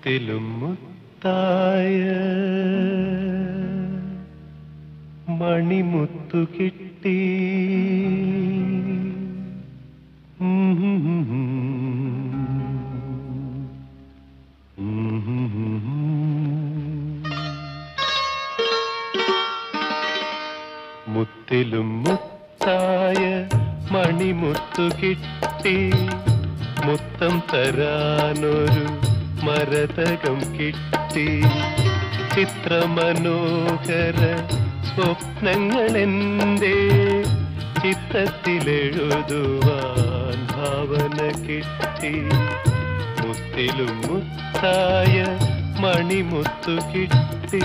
മുത്തിലും മുത്തായ മണിമുത്തു കിട്ടി മുത്തിലും മുത്തായ മണിമുത്തു കിട്ടി മുത്തം തരാനൊരു മരതകം കിട്ടി ചിത്രമനോഹര സ്വപ്നങ്ങളെന്റെ ചിത്തത്തിലെഴുതുവാൻ ഭാവന കിട്ടി മുത്തിലും മുത്തായ മണിമുത്തു കിട്ടി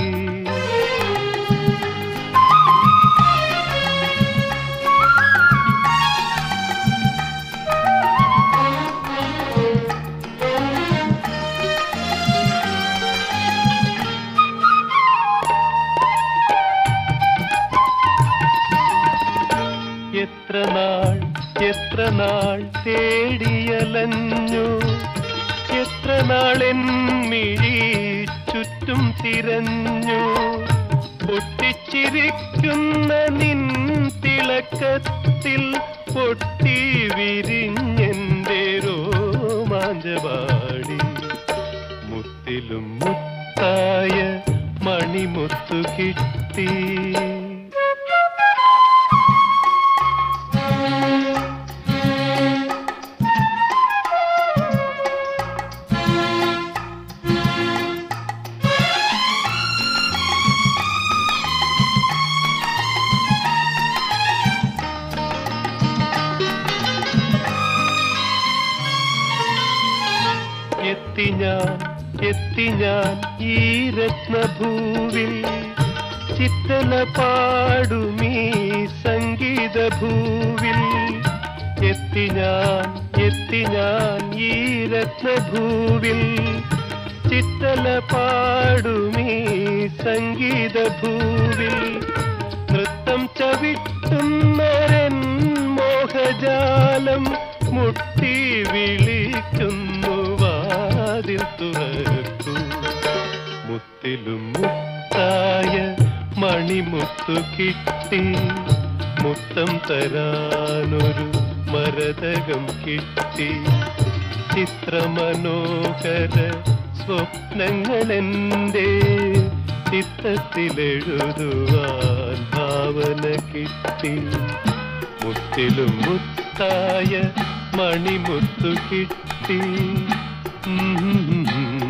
എത്ര നാൾ എത്ര നാൾ തേടിയലഞ്ഞു എത്ര നാളെൻ മിഴി ചുറ്റും തിരഞ്ഞു പൊട്ടിച്ചിരിക്കുന്ന നിൻ തിളക്കത്തിൽ പൊട്ടി വിരിഞ്ഞെന്റെ രോമാഞ്ചവാടി മുത്തിലും മുത്തായ മണിമുത്തു കിട്ടി എത്തി ഞാൻ എത്തി ഞാൻ ഈ രത്നഭൂവിൽ ചിത്തന പാടുമീ സംഗീത ഭൂവിൽ എത്തി ഞാൻ എത്തി ഞാൻ ഈ രത്നഭൂവിൽ ചിത്തല പാടുമീ സംഗീത ഭൂവിൽ നൃത്തം ചവിട്ടുന്നരൻ മോഹജാലം മുട്ടി വിളിക്കുന്നു വാതിൽ തുറക്കൂ മുത്തിലും മുത്തായ മണിമുത്തു കിട്ടി മുത്തം തരാനൊരു മരതകം കിട്ടി ചിത്രമനോഹര സ്വപ്നങ്ങളെന്റെ ചിത്തത്തിലെഴുതുവാൻ ഭാവന കിട്ടി മുത്തിലും മുത്തായ മണിമുത്തു കിട്ടി ഉം